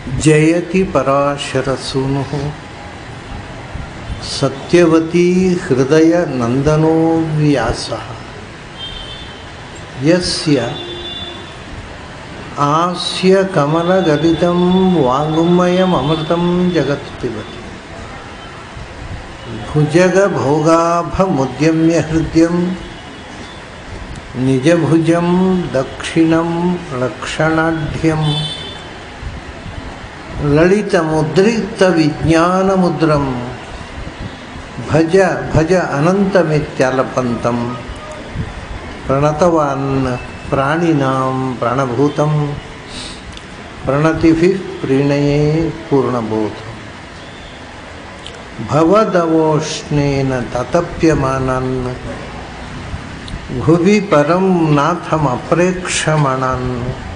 ಜಯತಿ ಪರಾಶರಸೂನು ಸತ್ಯವತೀ ಹೃದಯ ನಂದನೋ ವ್ಯಾಸ ಯಸ್ಯ ಆಸ್ಯ ಕಮಲಗಲಿತಂ ವಾಂಗುಮಯಮೃತಂ ಜಗತ್ ಪಿಬತಿ ಭುಜಗಭೋಗಾಭಮುದ್ಯಮ್ಯ ಹೃದಯಂ ನಿಜಭುಜಂ ದಕ್ಷಿಣಂ ಲಕ್ಷಣಾಢ್ಯಂ ಲಲಿತಮುದ್ರಿಕ್ತವಿಜ್ಞಾನಮುದ್ರಂ ಭಜ ಭಜ ಅನಂತಮಿತ್ಯಲಪಂತಂ ಪ್ರಣತವಾನ್ ಪ್ರಾಣಿನಾಂ ಪ್ರಾಣಭೂತಂ ಪ್ರಣತಿಭಿಃ ಪ್ರೀಣಯೇ ಪೂರ್ಣಬೋಧ ಭವದವೋಷ್ಣೇನ ತತಪ್ಯಮಾನನ್ ಭುವಿ ಪರಂ ನಾಥಮಪ್ರೇಕ್ಷಮಾಣನ್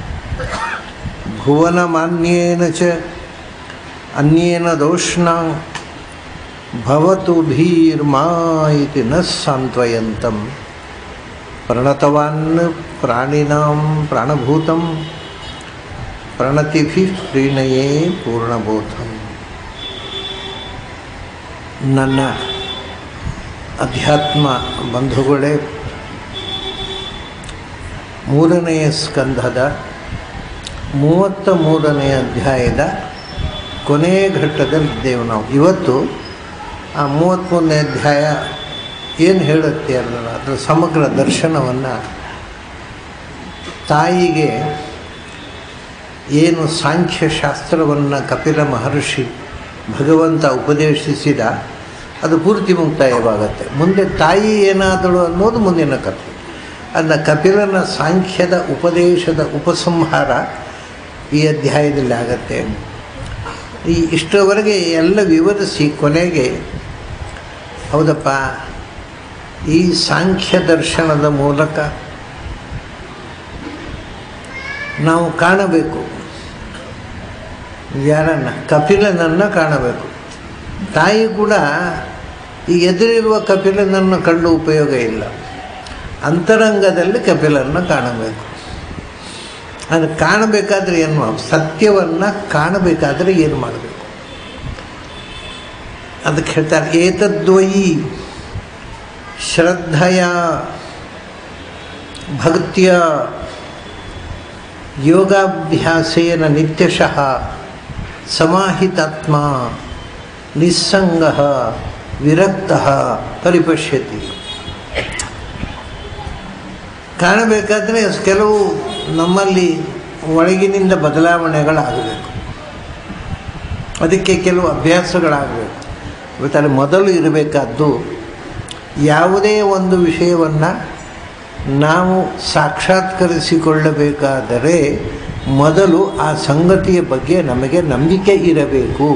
ಭುವನಮಾನ್ಯೇನ ಚ ಅನ್ಯೇನ ದೋಷ್ಣ ಭವತು ಭೀರ್ಮಾ ಇತಿ ನ ಸಾಂತ್ವಯಂತಂ ಪ್ರಣತವಾನ್ ಪ್ರಾಣಿನಾಂ ಪ್ರಾಣಭೂತಂ ಪ್ರಣತಿಭಿಃ ಪ್ರೀಣಯೇ ಪೂರ್ಣಬೋಧಂ ನನ್ನ ಅಧ್ಯಾತ್ಮ ಬಂಧುಗಳೇ ಮೂರನೆಯ ಸ್ಕಂಧದ ಮೂವತ್ತ ಮೂರನೆಯ ಅಧ್ಯಾಯದ ಕೊನೆಯ ಘಟ್ಟದಲ್ಲಿದ್ದೇವೆ ನಾವು ಇವತ್ತು ಆ ಮೂವತ್ತ್ಮೂರನೇ ಅಧ್ಯಾಯ ಏನು ಹೇಳುತ್ತೆ ಅಲ್ಲ ಅದರ ಸಮಗ್ರ ದರ್ಶನವನ್ನು ತಾಯಿಗೆ ಏನು ಸಾಂಖ್ಯಶಾಸ್ತ್ರವನ್ನು ಕಪಿಲ ಮಹರ್ಷಿ ಭಗವಂತ ಉಪದೇಶಿಸಿದ ಅದು ಪೂರ್ತಿ ಮುಕ್ತಾಯವಾಗತ್ತೆ ಮುಂದೆ ತಾಯಿ ಏನಾದಳು ಅನ್ನೋದು ಮುಂದಿನ ಕಥೆ ಅದನ್ನ ಕಪಿಲನ ಸಾಂಖ್ಯದ ಉಪದೇಶದ ಉಪಸಂಹಾರ ಈ ಅಧ್ಯಾಯದಲ್ಲಿ ಆಗತ್ತೆ ಈ ಇಷ್ಟರವರೆಗೆ ಎಲ್ಲ ವಿವರಿಸಿ ಕೊನೆಗೆ ಹೌದಪ್ಪ ಈ ಸಾಂಖ್ಯ ದರ್ಶನದ ಮೂಲಕ ನಾವು ಕಾಣಬೇಕು ಯಾರನ್ನು ಕಪಿಲನನ್ನು ಕಾಣಬೇಕು ತಾಯಿ ಕೂಡ ಈ ಎದುರಿರುವ ಕಪಿಲನನ್ನು ಕಂಡು ಉಪಯೋಗ ಇಲ್ಲ ಅಂತರಂಗದಲ್ಲಿ ಕಪಿಲನ್ನು ಕಾಣಬೇಕು ಅದು ಕಾಣಬೇಕಾದ್ರೆ ಏನು ಮಾಡ ಸತ್ಯವನ್ನು ಕಾಣಬೇಕಾದ್ರೆ ಏನು ಮಾಡಬೇಕು ಅದಕ್ಕೆ ಹೇಳ್ತಾರೆ ಏತದ್ವಯಿ ಶ್ರದ್ಧೆಯ ಭಕ್ತಿಯ ಯೋಗಾಭ್ಯಾಸೇನ ನಿತ್ಯಶಃ ಸಮಾಹಿತಾತ್ಮ ನಿಸ್ಸಂಗ ವಿರಕ್ತ ಪರಿಪಶ್ಯತಿ ಕಾಣಬೇಕಾದ್ರೆ ಕೆಲವು ನಮ್ಮಲ್ಲಿ ಒಳಗಿನಿಂದ ಬದಲಾವಣೆಗಳಾಗಬೇಕು ಅದಕ್ಕೆ ಕೆಲವು ಅಭ್ಯಾಸಗಳಾಗಬೇಕು ಇವತ್ತಲ್ಲಿ ಮೊದಲು ಇರಬೇಕಾದ್ದು ಯಾವುದೇ ಒಂದು ವಿಷಯವನ್ನು ನಾವು ಸಾಕ್ಷಾತ್ಕರಿಸಿಕೊಳ್ಳಬೇಕಾದರೆ ಮೊದಲು ಆ ಸಂಗತಿಯ ಬಗ್ಗೆ ನಮಗೆ ನಂಬಿಕೆ ಇರಬೇಕು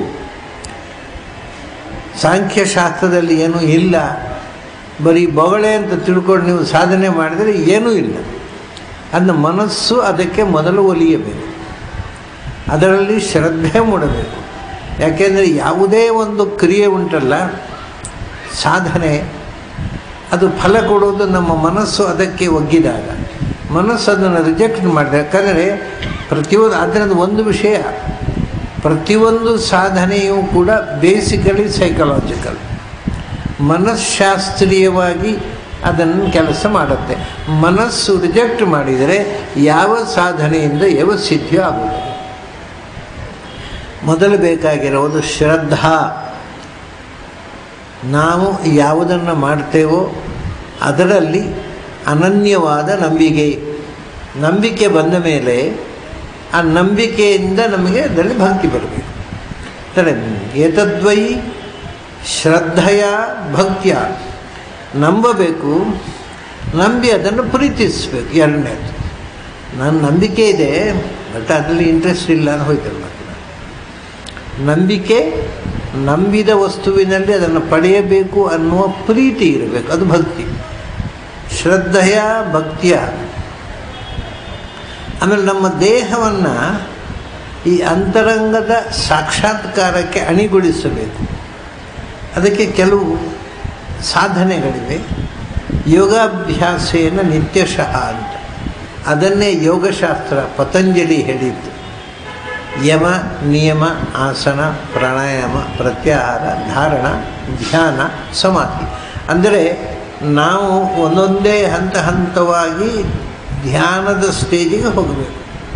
ಸಾಂಖ್ಯಶಾಸ್ತ್ರದಲ್ಲಿ ಏನೂ ಇಲ್ಲ ಬರೀ ಬೊಗಳೆ ಅಂತ ತಿಳ್ಕೊಂಡು ನೀವು ಸಾಧನೆ ಮಾಡಿದರೆ ಏನೂ ಇಲ್ಲ ಅದನ್ನ ಮನಸ್ಸು ಅದಕ್ಕೆ ಮೊದಲು ಒಲಿಯಬೇಕು ಅದರಲ್ಲಿ ಶ್ರದ್ಧೆ ಮೂಡಬೇಕು ಯಾಕೆಂದರೆ ಯಾವುದೇ ಒಂದು ಕ್ರಿಯೆ ಉಂಟಲ್ಲ ಸಾಧನೆ ಅದು ಫಲ ಕೊಡುವುದು ನಮ್ಮ ಮನಸ್ಸು ಅದಕ್ಕೆ ಒಗ್ಗಿದಾಗ ಮನಸ್ಸು ಅದನ್ನು ರಿಜೆಕ್ಟ್ ಮಾಡಿದೆ ಯಾಕಂದರೆ ಪ್ರತಿಯೊಂದು ಅದರಿಂದ ಒಂದು ವಿಷಯ ಪ್ರತಿಯೊಂದು ಸಾಧನೆಯೂ ಕೂಡ ಬೇಸಿಕಲಿ ಸೈಕಲಾಜಿಕಲ್ ಮನಃಶಾಸ್ತ್ರೀಯವಾಗಿ ಅದನ್ನು ಕೆಲಸ ಮಾಡುತ್ತೆ ಮನಸ್ಸು ರಿಜೆಕ್ಟ್ ಮಾಡಿದರೆ ಯಾವ ಸಾಧನೆಯಿಂದ ಯಾವ ಸಿದ್ಧಿ ಆಗುವುದು ಮೊದಲು ಬೇಕಾಗಿರೋದು ಶ್ರದ್ಧಾ ನಾವು ಯಾವುದನ್ನು ಮಾಡ್ತೇವೋ ಅದರಲ್ಲಿ ಅನನ್ಯವಾದ ನಂಬಿಕೆ ನಂಬಿಕೆ ಬಂದ ಮೇಲೆ ಆ ನಂಬಿಕೆಯಿಂದ ನಮಗೆ ಅದರಲ್ಲಿ ಭಕ್ತಿ ಬರಬೇಕು ಅಂದರೆ ಏತದ್ವೈ ಶ್ರದ್ಧೆಯ ಭಕ್ತಿಯ ನಂಬಬೇಕು ನಂಬಿ ಅದನ್ನು ಪ್ರೀತಿಸಬೇಕು ಎರಡನೇದು ನನ್ನ ನಂಬಿಕೆ ಇದೆ ಬಟ್ ಅದರಲ್ಲಿ ಇಂಟ್ರೆಸ್ಟ್ ಇಲ್ಲ ಅಂತ ಹೋಯ್ತಲ್ಲ ಮತ್ತೆ ನಂಬಿಕೆ ನಂಬಿದ ವಸ್ತುವಿನಲ್ಲಿ ಅದನ್ನು ಪಡೆಯಬೇಕು ಅನ್ನುವ ಪ್ರೀತಿ ಇರಬೇಕು ಅದು ಭಕ್ತಿ ಶ್ರದ್ಧೆಯ ಭಕ್ತಿಯ ಆಮೇಲೆ ನಮ್ಮ ದೇಹವನ್ನು ಈ ಅಂತರಂಗದ ಸಾಕ್ಷಾತ್ಕಾರಕ್ಕೆ ಅಣಿಗೊಳಿಸಬೇಕು ಅದಕ್ಕೆ ಕೆಲವು ಸಾಧನೆಗಳಿವೆ ಯೋಗಾಭ್ಯಾಸೇನ ನಿತ್ಯಶಃ ಅಂತ ಅದನ್ನೇ ಯೋಗಶಾಸ್ತ್ರ ಪತಂಜಲಿ ಹೇಳಿದ್ದು ಯಮ ನಿಯಮ ಆಸನ ಪ್ರಾಣಾಯಾಮ ಪ್ರತ್ಯಾಹಾರ ಧಾರಣ ಧ್ಯಾನ ಸಮಾಧಿ ಅಂದರೆ ನಾವು ಒಂದೊಂದೇ ಹಂತ ಹಂತವಾಗಿ ಧ್ಯಾನದ ಸ್ಟೇಜಿಗೆ ಹೋಗಬೇಕು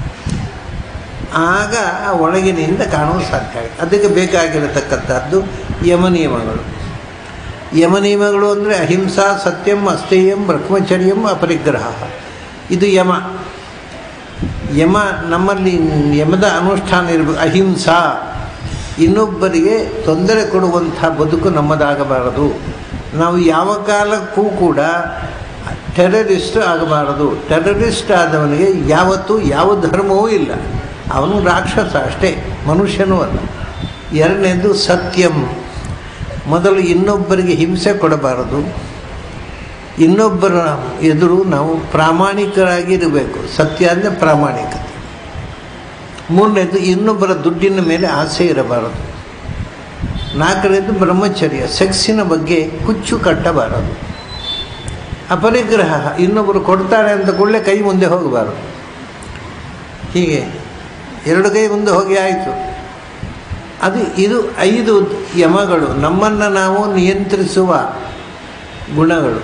ಆಗ ಆ ಒಳಗಿನಿಂದ ಕಾಣಲು ಸಾಧ್ಯ ಆಗುತ್ತೆ ಅದಕ್ಕೆ ಬೇಕಾಗಿರತಕ್ಕಂಥದ್ದು ಯಮನಿಯಮಗಳು ಯಮನಿಯಮಗಳು ಅಂದರೆ ಅಹಿಂಸಾ ಸತ್ಯಂ ಅಸ್ಥೇಯಂ ಬ್ರಹ್ಮಚರ್ಯಂ ಅಪರಿಗ್ರಹ ಇದು ಯಮ ಯಮ ನಮ್ಮಲ್ಲಿ ಯಮದ ಅನುಷ್ಠಾನ ಇರಬೇಕು ಅಹಿಂಸಾ ಇನ್ನೊಬ್ಬರಿಗೆ ತೊಂದರೆ ಕೊಡುವಂಥ ಬದುಕು ನಮ್ಮದಾಗಬಾರದು ನಾವು ಯಾವ ಕಾಲಕ್ಕೂ ಕೂಡ ಟೆರರಿಸ್ಟ್ ಆಗಬಾರದು ಟೆರರಿಸ್ಟ್ ಆದವನಿಗೆ ಯಾವತ್ತೂ ಯಾವ ಧರ್ಮವೂ ಇಲ್ಲ ಅವನು ರಾಕ್ಷಸ ಅಷ್ಟೇ ಮನುಷ್ಯನೂ ಅಲ್ಲ ಎರಡನೇದು ಸತ್ಯಂ ಮೊದಲು ಇನ್ನೊಬ್ಬರಿಗೆ ಹಿಂಸೆ ಕೊಡಬಾರದು ಇನ್ನೊಬ್ಬರ ಎದುರು ನಾವು ಪ್ರಾಮಾಣಿಕರಾಗಿರಬೇಕು ಸತ್ಯ ಅಂದರೆ ಪ್ರಾಮಾಣಿಕತೆ ಮೂರನೇದು ಇನ್ನೊಬ್ಬರ ದುಡ್ಡಿನ ಮೇಲೆ ಆಸೆ ಇರಬಾರದು ನಾಲ್ಕನೇದು ಬ್ರಹ್ಮಚರ್ಯ ಸೆಕ್ಸಿನ ಬಗ್ಗೆ ಹುಚ್ಚು ಕಟ್ಟಬಾರದು ಅಪರಿಗ್ರಹ ಇನ್ನೊಬ್ಬರು ಕೊಡ್ತಾರೆ ಅಂತ ಕೂಡಲೇ ಕೈ ಮುಂದೆ ಹೋಗಬಾರದು ಹೀಗೆ ಎರಡು ಕೈ ಮುಂದೆ ಹೋಗಿ ಆಯಿತು ಅದು ಇದು ಐದು ಯಮಗಳು ನಮ್ಮನ್ನು ನಾವು ನಿಯಂತ್ರಿಸುವ ಗುಣಗಳು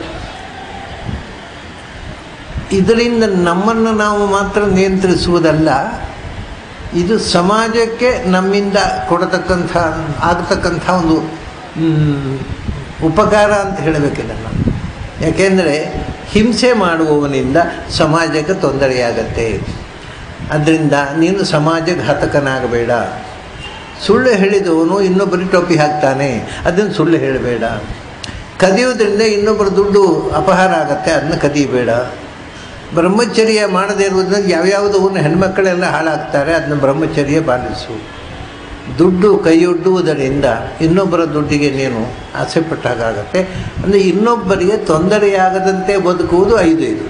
ಇದರಿಂದ ನಮ್ಮನ್ನು ನಾವು ಮಾತ್ರ ನಿಯಂತ್ರಿಸುವುದಲ್ಲ ಇದು ಸಮಾಜಕ್ಕೆ ನಮ್ಮಿಂದ ಕೊಡತಕ್ಕಂಥ ಆಗತಕ್ಕಂಥ ಒಂದು ಮ್, ಉಪಕಾರ ಅಂತ ಹೇಳಬೇಕಿದನ್ನು ಯಾಕೆಂದರೆ ಹಿಂಸೆ ಮಾಡುವವನಿಂದ ಸಮಾಜಕ್ಕೆ ತೊಂದರೆಯಾಗತ್ತೆ ಅದರಿಂದ ನೀನು ಸಮಾಜ ಘಾತಕನಾಗಬೇಡ ಸುಳ್ಳು ಹೇಳಿದವನು ಇನ್ನೊಬ್ಬರಿಗೆ ಟೋಪಿ ಹಾಕ್ತಾನೆ ಅದನ್ನು ಸುಳ್ಳು ಹೇಳಬೇಡ ಕದಿಯೋದ್ರಿಂದ ಇನ್ನೊಬ್ಬರ ದುಡ್ಡು ಅಪಹಾರ ಆಗತ್ತೆ ಅದನ್ನ ಕದಿಬೇಡ ಬ್ರಹ್ಮಚರ್ಯ ಮಾಡದೇ ಇರುವುದರಿಂದ ಯಾವ್ಯಾವುದವನ್ನು ಹೆಣ್ಮಕ್ಕಳೆಲ್ಲ ಹಾಳಾಗ್ತಾರೆ ಅದನ್ನ ಬ್ರಹ್ಮಚರ್ಯ ಪಾಲಿಸು ದುಡ್ಡು ಕೈಯೊಡ್ಡುವುದರಿಂದ ಇನ್ನೊಬ್ಬರ ದುಡ್ಡಿಗೆ ನೀನು ಆಸೆ ಪಟ್ಟಾಗತ್ತೆ ಅಂದರೆ ಇನ್ನೊಬ್ಬರಿಗೆ ತೊಂದರೆಯಾಗದಂತೆ ಬದುಕುವುದು ಐದು ಇದು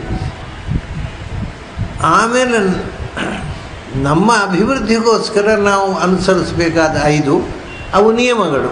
ಆಮೇಲೆ ನಮ್ಮ ಅಭಿವೃದ್ಧಿಗೋಸ್ಕರ ನಾವು ಅನುಸರಿಸಬೇಕಾದ ಐದು ಅವು ನಿಯಮಗಳು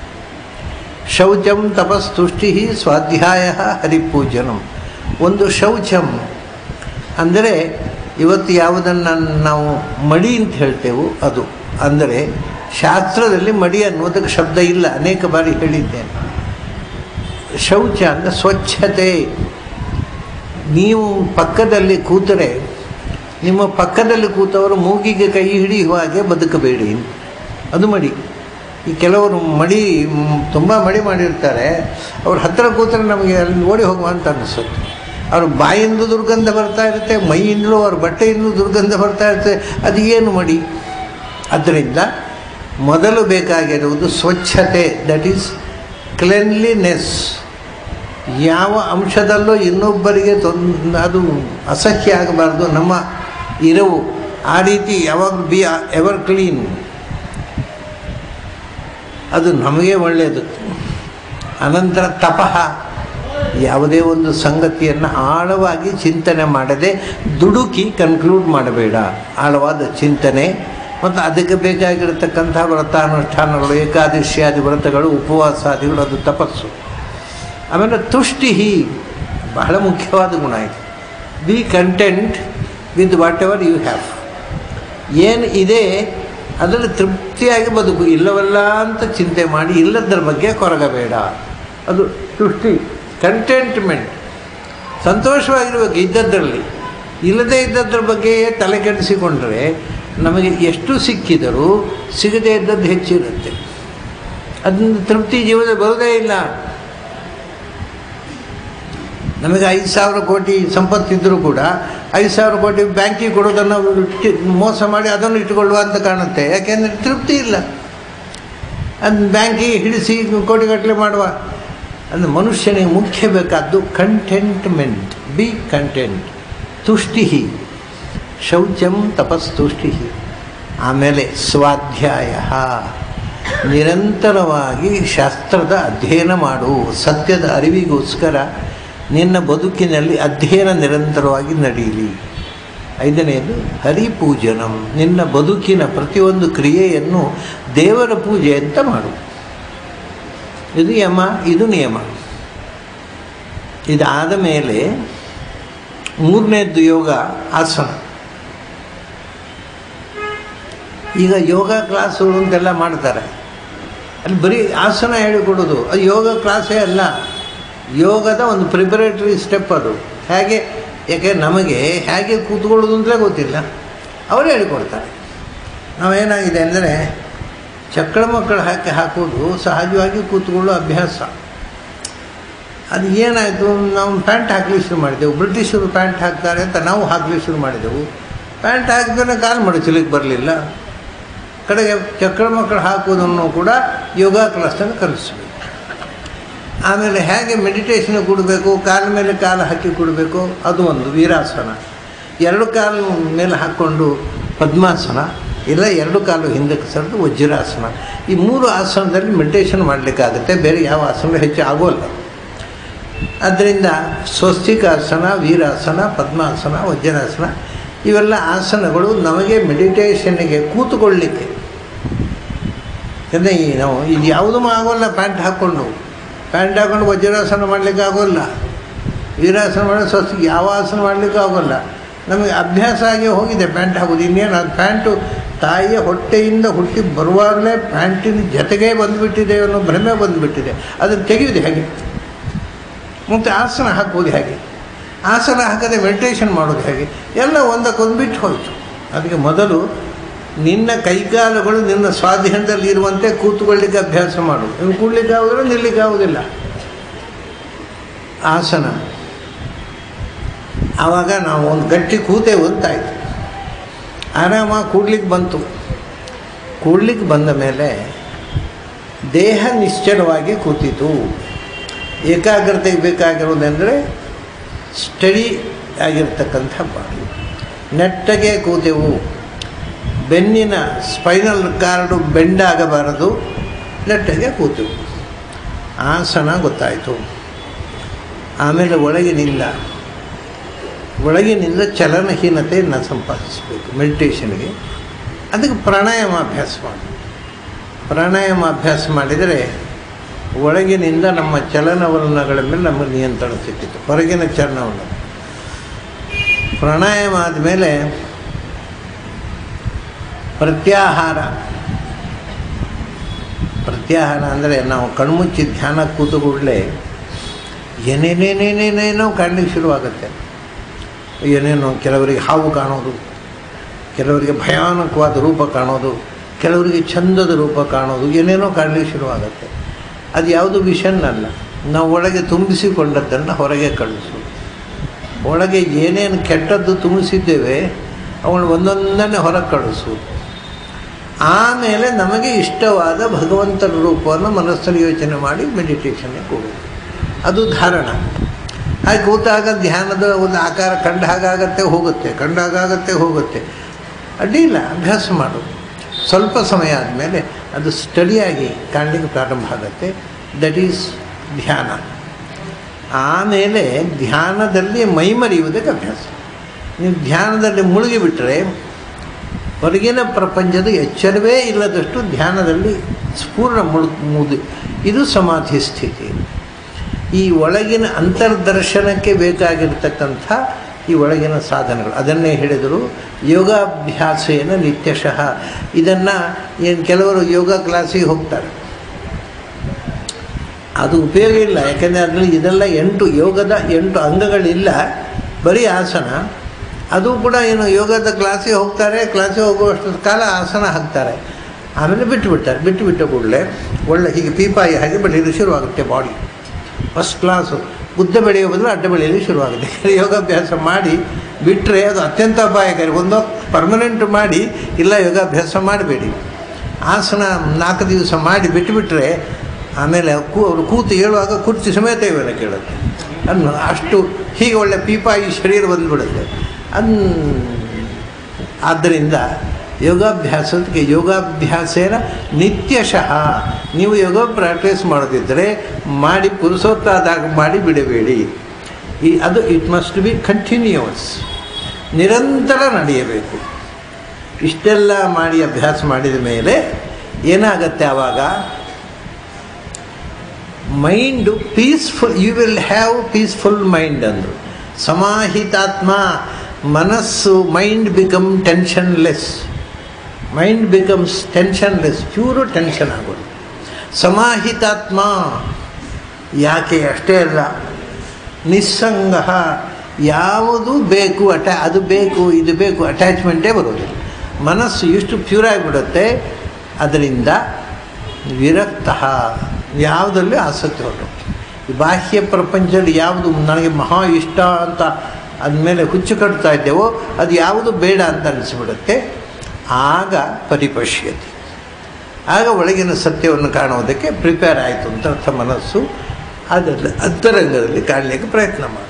ಶೌಚಂ ತಪಸ್ತುಷ್ಟಿ ಸ್ವಾಧ್ಯಾಯ ಹರಿಪೂಜನಂ ಒಂದು ಶೌಚಂ ಅಂದರೆ ಇವತ್ತು ಯಾವುದನ್ನು ನಾವು ಮಡಿ ಅಂತ ಹೇಳ್ತೇವೋ ಅದು ಅಂದರೆ ಶಾಸ್ತ್ರದಲ್ಲಿ ಮಡಿ ಅನ್ನೋದಕ್ಕೆ ಶಬ್ದ ಇಲ್ಲ ಅನೇಕ ಬಾರಿ ಹೇಳಿದ್ದೇನೆ ಶೌಚ ಅಂದರೆ ಸ್ವಚ್ಛತೆ ನೀವು ಪಕ್ಕದಲ್ಲಿ ಕೂತರೆ ನಿಮ್ಮ ಪಕ್ಕದಲ್ಲಿ ಕೂತವರು ಮೂಗಿಗೆ ಕೈ ಹಿಡಿಯುವ ಹಾಗೆ ಬದುಕಬೇಡಿ ಅದು ಮಡಿ ಈ ಕೆಲವರು ಮಡಿ ತುಂಬ ಮಡಿ ಮಾಡಿರ್ತಾರೆ ಅವ್ರ ಹತ್ತಿರ ಕೂತರೆ ನಮಗೆ ಅಲ್ಲಿ ಓಡಿ ಹೋಗುವ ಅಂತ ಅನಿಸುತ್ತೆ ಅವ್ರ ಬಾಯಿಂದ ದುರ್ಗಂಧ ಬರ್ತಾ ಇರುತ್ತೆ ಮೈಯಿಂದಲೂ ಅವ್ರ ಬಟ್ಟೆಯಿಂದಲೂ ದುರ್ಗಂಧ ಬರ್ತಾ ಇರುತ್ತೆ ಅದು ಏನು ಮಡಿ ಅದರಿಂದ ಮೊದಲು ಬೇಕಾಗಿರುವುದು ಸ್ವಚ್ಛತೆ ದಟ್ ಈಸ್ ಕ್ಲೆನ್ಲಿನೆಸ್ ಯಾವ ಅಂಶದಲ್ಲೂ ಇನ್ನೊಬ್ಬರಿಗೆ ತೊಂದ್ ಅದು ಅಸಹ್ಯ ಆಗಬಾರ್ದು ನಮ್ಮ ಇರವು ಆ ರೀತಿ ಯಾವಾಗ ಬಿ ಎವರ್ ಕ್ಲೀನ್ ಅದು ನಮಗೆ ಒಳ್ಳೆಯದು ಅನಂತರ ತಪಃ ಯಾವುದೇ ಒಂದು ಸಂಗತಿಯನ್ನು ಆಳವಾಗಿ ಚಿಂತನೆ ಮಾಡದೆ ದುಡುಕಿ ಕನ್ಕ್ಲೂಡ್ ಮಾಡಬೇಡ ಆಳವಾದ ಚಿಂತನೆ ಮತ್ತು ಅದಕ್ಕೆ ಬೇಕಾಗಿರತಕ್ಕಂಥ ವ್ರತಾನುಷ್ಠಾನಗಳು ಏಕಾದಶಿಯಾದಿ ವ್ರತಗಳು ಉಪವಾಸಾದಿಗಳು ಅದು ತಪಸ್ಸು ಆಮೇಲೆ ತುಷ್ಟಿ ಬಹಳ ಮುಖ್ಯವಾದ ಗುಣ ಇದೆ be content with whatever you have ಏನು ಇದೆ ಅದರಲ್ಲಿ ತೃಪ್ತಿಯಾಗಿ ಬದುಕು ಇಲ್ಲವಲ್ಲ ಅಂತ ಚಿಂತೆ ಮಾಡಿ ಇಲ್ಲದರ ಬಗ್ಗೆ ಕೊರಗಬೇಡ ಅದು ತುಷ್ಟಿ ಕಂಟೆಂಟ್ಮೆಂಟ್ ಸಂತೋಷವಾಗಿರ್ಬೇಕು ಇದ್ದದ್ರಲ್ಲಿ ಇಲ್ಲದೇ ಇದ್ದದ್ರ ಬಗ್ಗೆ ತಲೆ ಕೆಡಿಸಿಕೊಂಡ್ರೆ ನಮಗೆ ಎಷ್ಟು ಸಿಕ್ಕಿದರೂ ಸಿಗದೇ ಇದ್ದದ್ದು ಹೆಚ್ಚಿರುತ್ತೆ ಅದರಿಂದ ತೃಪ್ತಿ ಜೀವನ ಬರೋದೇ ಇಲ್ಲ ನಮಗೆ ಐದು ಸಾವಿರ ಕೋಟಿ ಸಂಪತ್ತಿದ್ದರೂ ಕೂಡ ಐದು ಸಾವಿರ ಕೋಟಿ ಬ್ಯಾಂಕಿಗೆ ಕೊಡೋದನ್ನು ಅವರು ಇಟ್ಟು ಮೋಸ ಮಾಡಿ ಅದನ್ನು ಇಟ್ಟುಕೊಳ್ಳುವ ಅಂತ ಕಾಣುತ್ತೆ ಯಾಕೆಂದರೆ ತೃಪ್ತಿ ಇಲ್ಲ ಅದು ಬ್ಯಾಂಕಿಗೆ ಹಿಡಿಸಿ ಕೋಟಿಗಟ್ಟಲೆ ಮಾಡುವ ಅಂದರೆ ಮನುಷ್ಯನಿಗೆ ಮುಖ್ಯ ಬೇಕಾದ್ದು ಕಂಟೆಂಟ್ಮೆಂಟ್ ಬಿ ಕಂಟೆಂಟ್ ತುಷ್ಟಿ ಶೌಚಂ ತಪಸ್ತುಷ್ಟಿ ಆಮೇಲೆ ಸ್ವಾಧ್ಯಾಯ ನಿರಂತರವಾಗಿ ಶಾಸ್ತ್ರದ ಅಧ್ಯಯನ ಮಾಡು ಸತ್ಯದ ಅರಿವಿಗೋಸ್ಕರ ನಿನ್ನ ಬದುಕಿನಲ್ಲಿ ಅಧ್ಯಯನ ನಿರಂತರವಾಗಿ ನಡೆಯಲಿ ಐದನೆಯದು ಹರಿಪೂಜನಂ ನಿನ್ನ ಬದುಕಿನ ಪ್ರತಿಯೊಂದು ಕ್ರಿಯೆಯನ್ನು ದೇವರ ಪೂಜೆ ಅಂತ ಮಾಡು ಇದು ಯಮ ಇದು ನಿಯಮ ಇದಾದ ಮೇಲೆ ಮೂರನೇದ್ದು ಯೋಗ ಆಸನ ಈಗ ಯೋಗ ಕ್ಲಾಸುಗಳು ಅಂತೆಲ್ಲ ಮಾಡ್ತಾರೆ ಅಲ್ಲಿ ಬರೀ ಆಸನ ಹೇಳಿಕೊಡೋದು ಅದು ಯೋಗ ಕ್ಲಾಸೇ ಅಲ್ಲ ಯೋಗದ ಒಂದು ಪ್ರಿಪರೇಟರಿ ಸ್ಟೆಪ್ ಅದು ಹೇಗೆ ಯಾಕೆ ನಮಗೆ ಹೇಗೆ ಕೂತ್ಕೊಳ್ಳೋದು ಅಂತಲೇ ಗೊತ್ತಿಲ್ಲ ಅವರೇ ಹೇಳಿಕೊಡ್ತಾರೆ ನಾವೇನಾಗಿದೆ ಅಂದರೆ ಚಕ್ಕಳ ಮಕ್ಕಳು ಹಾಕಿ ಹಾಕೋದು ಸಹಜವಾಗಿ ಕೂತ್ಕೊಳ್ಳೋ ಅಭ್ಯಾಸ ಅದು ಏನಾಯಿತು ನಾವು ಪ್ಯಾಂಟ್ ಹಾಕಲಿಕ್ಕೆ ಶುರು ಮಾಡಿದೆವು ಬ್ರಿಟಿಷರು ಪ್ಯಾಂಟ್ ಹಾಕ್ತಾರೆ ಅಂತ ನಾವು ಹಾಕಲಿಕ್ಕೆ ಶುರು ಮಾಡಿದೆವು ಪ್ಯಾಂಟ್ ಹಾಕಿದ್ರೆ ಕಾಲು ಮಡಚಲಿಕ್ಕೆ ಬರಲಿಲ್ಲ ಕಡೆಗೆ ಚಕ್ರ ಮಕ್ಕಳು ಹಾಕೋದನ್ನು ಕೂಡ ಯೋಗ ಕ್ಲಾಸನ್ನು ಕಲಿಸ್ಬೇಕು ಆಮೇಲೆ ಹೇಗೆ ಮೆಡಿಟೇಷನ್ ಕೊಡಬೇಕು ಕಾಲ ಮೇಲೆ ಕಾಲು ಹಾಕಿ ಕೊಡಬೇಕು ಅದು ಒಂದು ವೀರಾಸನ ಎರಡು ಕಾಲು ಮೇಲೆ ಹಾಕ್ಕೊಂಡು ಪದ್ಮಾಸನ ಇಲ್ಲ ಎರಡು ಕಾಲು ಹಿಂದಕ್ಕೆ ಸರಿದು ವಜ್ರಾಸನ ಈ ಮೂರು ಆಸನದಲ್ಲಿ ಮೆಡಿಟೇಷನ್ ಮಾಡಲಿಕ್ಕಾಗುತ್ತೆ ಬೇರೆ ಯಾವ ಆಸನ ಹೆಚ್ಚು ಆಗೋಲ್ಲ ಆದ್ದರಿಂದ ಸ್ವಸ್ತಿಕಾಸನ ವೀರಾಸನ ಪದ್ಮಾಸನ ವಜ್ರಾಸನ ಇವೆಲ್ಲ ಆಸನಗಳು ನಮಗೆ ಮೆಡಿಟೇಷನ್ನಿಗೆ ಕೂತುಕೊಳ್ಳಿಕ್ಕೆ ಯಾಕಂದರೆ ಈ ನಾವು ಇದು ಯಾವುದೂ ಆಗೋಲ್ಲ ಪ್ಯಾಂಟ್ ಹಾಕ್ಕೊಂಡು ಪ್ಯಾಂಟ್ ಹಾಕ್ಕೊಂಡು ವಜ್ರಾಸನ ಮಾಡಲಿಕ್ಕೆ ಆಗೋಲ್ಲ ವೀರಾಸನ ಮಾಡೋ ಸ್ವಸ್ತಿ ಯಾವ ಆಸನ ಮಾಡಲಿಕ್ಕೆ ಆಗೋಲ್ಲ ನಮಗೆ ಅಭ್ಯಾಸ ಆಗಿ ಹೋಗಿದೆ ಪ್ಯಾಂಟ್ ಹಾಕೋದು ಇನ್ನೇನು ಅದು ಪ್ಯಾಂಟು ತಾಯಿಯ ಹೊಟ್ಟೆಯಿಂದ ಹುಟ್ಟಿ ಬರುವಾಗಲೇ ಪ್ಯಾಂಟಿನ ಜೊತೆಗೇ ಬಂದುಬಿಟ್ಟಿದೆ ಅನ್ನೋ ಭ್ರಮೆ ಬಂದುಬಿಟ್ಟಿದೆ ಅದನ್ನು ತೆಗೆಯುವುದು ಹೇಗೆ ಮತ್ತು ಆಸನ ಹಾಕೋದು ಹೇಗೆ ಆಸನ ಹಾಕದೆ ಮೆಡಿಟೇಷನ್ ಮಾಡೋದು ಹೇಗೆ ಎಲ್ಲ ಒಂದಕ್ಕೊಂದು ಬಿಟ್ಟು ಹೋಯಿತು ಅದಕ್ಕೆ ಮೊದಲು ನಿನ್ನ ಕೈಕಾಲುಗಳು ನಿನ್ನ ಸ್ವಾಧೀನದಲ್ಲಿ ಇರುವಂತೆ ಕೂತ್ಕೊಳ್ಳಿಕ್ಕೆ ಅಭ್ಯಾಸ ಮಾಡು ನೀವು ಕೂಡ್ಲಿಕ್ಕೆ ಆಗೋದಿಲ್ಲ ನಿಲ್ಲಿಕ್ಕೆ ಆಗೋದಿಲ್ಲ ಆಸನ ಆವಾಗ ನಾವು ಒಂದು ಗಟ್ಟಿ ಕೂತೇವು ಅಂತಾಯಿತು ಆರಾಮಾಗಿ ಕೂಡ್ಲಿಕ್ಕೆ ಬಂತು ಕೂಡ್ಲಿಕ್ಕೆ ಬಂದ ಮೇಲೆ ದೇಹ ನಿಶ್ಚಲವಾಗಿ ಕೂತಿತು ಏಕಾಗ್ರತೆಗೆ ಬೇಕಾಗಿರೋದೆಂದರೆ ಸ್ಟಡಿ ಆಗಿರ್ತಕ್ಕಂಥ ಬಾಡಿ ನೆಟ್ಟಗೆ ಕೂತೆವು ಬೆನ್ನಿನ ಸ್ಪೈನಲ್ ಕಾರ್ಡು ಬೆಂಡಾಗಬಾರದು ನೆಟ್ಟಗೆ ಕೂತೆವು ಆಸನ ಗೊತ್ತಾಯಿತು ಆಮೇಲೆ ಒಳಗಿನಿಂದ ಒಳಗಿನಿಂದ ಚಲನಹೀನತೆಯನ್ನು ಸಂಪಾದಿಸಬೇಕು ಮೆಡಿಟೇಷನ್ಗೆ ಅದಕ್ಕೆ ಪ್ರಾಣಾಯಾಮ ಅಭ್ಯಾಸ ಮಾಡಿ ಪ್ರಾಣಾಯಾಮ ಅಭ್ಯಾಸ ಮಾಡಿದರೆ ಒಳಗಿನಿಂದ ನಮ್ಮ ಚಲನವಲನಗಳ ಮೇಲೆ ನಮಗೆ ನಿಯಂತ್ರಣ ಸಿಕ್ಕಿತ್ತು ಹೊರಗಿನ ಚಲನವಲನ ಪ್ರಾಣಾಯಾಮ ಆದಮೇಲೆ ಪ್ರತ್ಯಾಹಾರ ಪ್ರತ್ಯಾಹಾರ ಅಂದರೆ ನಾವು ಕಣ್ಮುಚ್ಚಿ ಧ್ಯಾನ ಕೂತು ಕೂಡಲೇ ಏನೇನೇನೇನೇನೇನೋ ಕಾಣಲಿಕ್ಕೆ ಶುರುವಾಗುತ್ತೆ ಏನೇನೋ ಕೆಲವರಿಗೆ ಹಾವು ಕಾಣೋದು ಕೆಲವರಿಗೆ ಭಯಾನಕವಾದ ರೂಪ ಕಾಣೋದು ಕೆಲವರಿಗೆ ಚಂದದ ರೂಪ ಕಾಣೋದು ಏನೇನೋ ಕಾಣಲಿಕ್ಕೆ ಶುರುವಾಗುತ್ತೆ ಅದು ಯಾವುದು ವಿಷನ್ ಅಲ್ಲ ನಾವು ಒಳಗೆ ತುಂಬಿಸಿಕೊಂಡದ್ದನ್ನು ಹೊರಗೆ ಕಳಿಸು ಒಳಗೆ ಏನೇನು ಕೆಟ್ಟದ್ದು ತುಂಬಿಸಿದ್ದೇವೆ ಅವಳು ಒಂದೊಂದನ್ನೇ ಹೊರಗೆ ಕಳಿಸು ಆಮೇಲೆ ನಮಗೆ ಇಷ್ಟವಾದ ಭಗವಂತನ ರೂಪವನ್ನು ಮನಸ್ಸಲ್ಲಿ ಯೋಚನೆ ಮಾಡಿ ಮೆಡಿಟೇಷನ್ಗೆ ಕೊಡೋದು ಅದು ಧಾರಣ ಹಾಗೆ ಕೂತಾಗ ಧ್ಯಾನದ ಒಂದು ಆಕಾರ ಕಂಡ ಹಾಗಾಗತ್ತೆ ಹೋಗುತ್ತೆ ಕಂಡ ಹಾಗಾಗತ್ತೆ ಹೋಗುತ್ತೆ ಅಡ್ಡಿಲ್ಲ ಅಭ್ಯಾಸ ಮಾಡು ಸ್ವಲ್ಪ ಸಮಯ ಆದಮೇಲೆ ಅದು ಸ್ಟಡಿಯಾಗಿ ಕಾಣಲಿಕ್ಕೆ ಪ್ರಾರಂಭ ಆಗುತ್ತೆ ದಟ್ ಈಸ್ ಧ್ಯಾನ ಆಮೇಲೆ ಧ್ಯಾನದಲ್ಲಿ ಮೈಮರೆಯುವುದಕ್ಕೆ ಅಭ್ಯಾಸ ನೀವು ಧ್ಯಾನದಲ್ಲಿ ಮುಳುಗಿಬಿಟ್ರೆ ಹೊರಗಿನ ಪ್ರಪಂಚದ ಎಚ್ಚರವೇ ಇಲ್ಲದಷ್ಟು ಧ್ಯಾನದಲ್ಲಿ ಸ್ಫೂರ್ಣ ಮುಳು ಮುದು ಇದು ಸಮಾಧಿ ಸ್ಥಿತಿ ಈ ಒಳಗಿನ ಅಂತರ್ದರ್ಶನಕ್ಕೆ ಬೇಕಾಗಿರ್ತಕ್ಕಂಥ ಈ ಒಳಗಿನ ಸಾಧನಗಳು ಅದನ್ನೇ ಹೇಳಿದರು ಯೋಗಾಭ್ಯಾಸೇನ ನಿತ್ಯಶಃ ಇದನ್ನು ಏನು ಕೆಲವರು ಯೋಗ ಕ್ಲಾಸಿಗೆ ಹೋಗ್ತಾರೆ ಅದು ಉಪಯೋಗ ಇಲ್ಲ ಯಾಕೆಂದರೆ ಅದರಲ್ಲಿ ಇದೆಲ್ಲ ಎಂಟು ಯೋಗದ ಎಂಟು ಅಂಗಗಳಿಲ್ಲ ಬರೀ ಆಸನ ಅದು ಕೂಡ ಏನು ಯೋಗದ ಕ್ಲಾಸಿಗೆ ಹೋಗ್ತಾರೆ ಕ್ಲಾಸಿಗೆ ಹೋಗುವಷ್ಟು ಕಾಲ ಆಸನ ಹಾಕ್ತಾರೆ ಆಮೇಲೆ ಬಿಟ್ಟುಬಿಡ್ತಾರೆ ಬಿಟ್ಟು ಬಿಟ್ಟ ಕೂಡಲೇ ಒಳ್ಳೆ ಹೀಗೆ ಪೀಪಾಯಿ ಹಾಗೆ ಬೆಳೆಯಲು ಶುರುವಾಗುತ್ತೆ ಬಾಡಿ ಫಸ್ಟ್ ಕ್ಲಾಸು ಉದ್ದ ಬೆಳೆಯೋ ಬದಲು ಅಡ್ಡ ಬೆಳೆಯಲು ಶುರುವಾಗುತ್ತೆ ಯೋಗಾಭ್ಯಾಸ ಮಾಡಿ ಬಿಟ್ಟರೆ ಅದು ಅತ್ಯಂತ ಅಪಾಯಕಾರಿ ಒಂದು ಪರ್ಮನೆಂಟ್ ಮಾಡಿ ಇಲ್ಲ ಯೋಗಾಭ್ಯಾಸ ಮಾಡಬೇಡಿ ಆಸನ ನಾಲ್ಕು ದಿವಸ ಮಾಡಿ ಬಿಟ್ಟುಬಿಟ್ರೆ ಆಮೇಲೆ ಕೂ ಅವರು ಕೂತು ಹೇಳುವಾಗ ಕುರ್ಚಿ ಸಮೇತ ಇವೆಲ್ಲ ಕೇಳುತ್ತೆ ಅನ್ನು ಅಷ್ಟು ಹೀಗೆ ಒಳ್ಳೆ ಪೀಪಾಯಿ ಶರೀರ ಬಂದುಬಿಡುತ್ತೆ ಅನ್ ಆದ್ದರಿಂದ ಯೋಗಾಭ್ಯಾಸಕ್ಕೆ ಯೋಗಾಭ್ಯಾಸೇನ ನಿತ್ಯಶಃ ನೀವು ಯೋಗ ಪ್ರಾಕ್ಟೀಸ್ ಮಾಡೋದಿದ್ದರೆ ಮಾಡಿ ಪುರುಸೋತ್ತಾದಾಗ ಮಾಡಿ ಬಿಡಬೇಡಿ ಈ ಅದು ಇಟ್ ಮಸ್ಟ್ ಬಿ ಕಂಟಿನ್ಯೂಯಸ್ ನಿರಂತರ ನಡೆಯಬೇಕು ಇಷ್ಟೆಲ್ಲ ಮಾಡಿ ಅಭ್ಯಾಸ ಮಾಡಿದ ಮೇಲೆ ಏನಾಗತ್ತೆ ಆವಾಗ mind peaceful you will have peaceful mind ಅಂದರು ಸಮಾಹಿತಾತ್ಮ ಮನಸ್ಸು mind become tensionless mind becomes tensionless pure tension ಆಗೋದು ಸಮಾಹಿತಾತ್ಮ ಯಾಕೆ ಅಷ್ಟೇ ಅಲ್ಲ ನಿಸ್ಸಂಗ ಯಾವುದು ಬೇಕು ಅಟ ಅದು ಬೇಕು ಇದು ಬೇಕು ಅಟ್ಯಾಚ್ಮೆಂಟೇ ಬರೋದಿಲ್ಲ ಮನಸ್ಸು ಎಷ್ಟು ಪ್ಯೂರ್ ಆಗಿಬಿಡುತ್ತೆ ಅದರಿಂದ ವಿರಕ್ತ ಯಾವುದಲ್ಲೂ ಆಸಕ್ತಿ ಹೊರಟು ಈ ಬಾಹ್ಯ ಪ್ರಪಂಚದಲ್ಲಿ ಯಾವುದು ನನಗೆ ಮಹಾ ಇಷ್ಟ ಅಂತ ಅದ್ಮೇಲೆ ಹುಚ್ಚು ಕಟ್ತಾ ಇದ್ದೇವೋ ಅದು ಯಾವುದು ಬೇಡ ಅಂತ ಅನಿಸ್ಬಿಡುತ್ತೆ ಆಗ ಪರಿಪಶ್ಯತೆ ಆಗ ಒಳಗಿನ ಸತ್ಯವನ್ನು ಕಾಣುವುದಕ್ಕೆ ಪ್ರಿಪೇರ್ ಆಯಿತು ಅಂತ ಅರ್ಥ ಮನಸ್ಸು ಅದರಲ್ಲಿ ಅಂತರಂಗದಲ್ಲಿ ಕಾಣಲಿಕ್ಕೆ ಪ್ರಯತ್ನ ಮಾಡಿ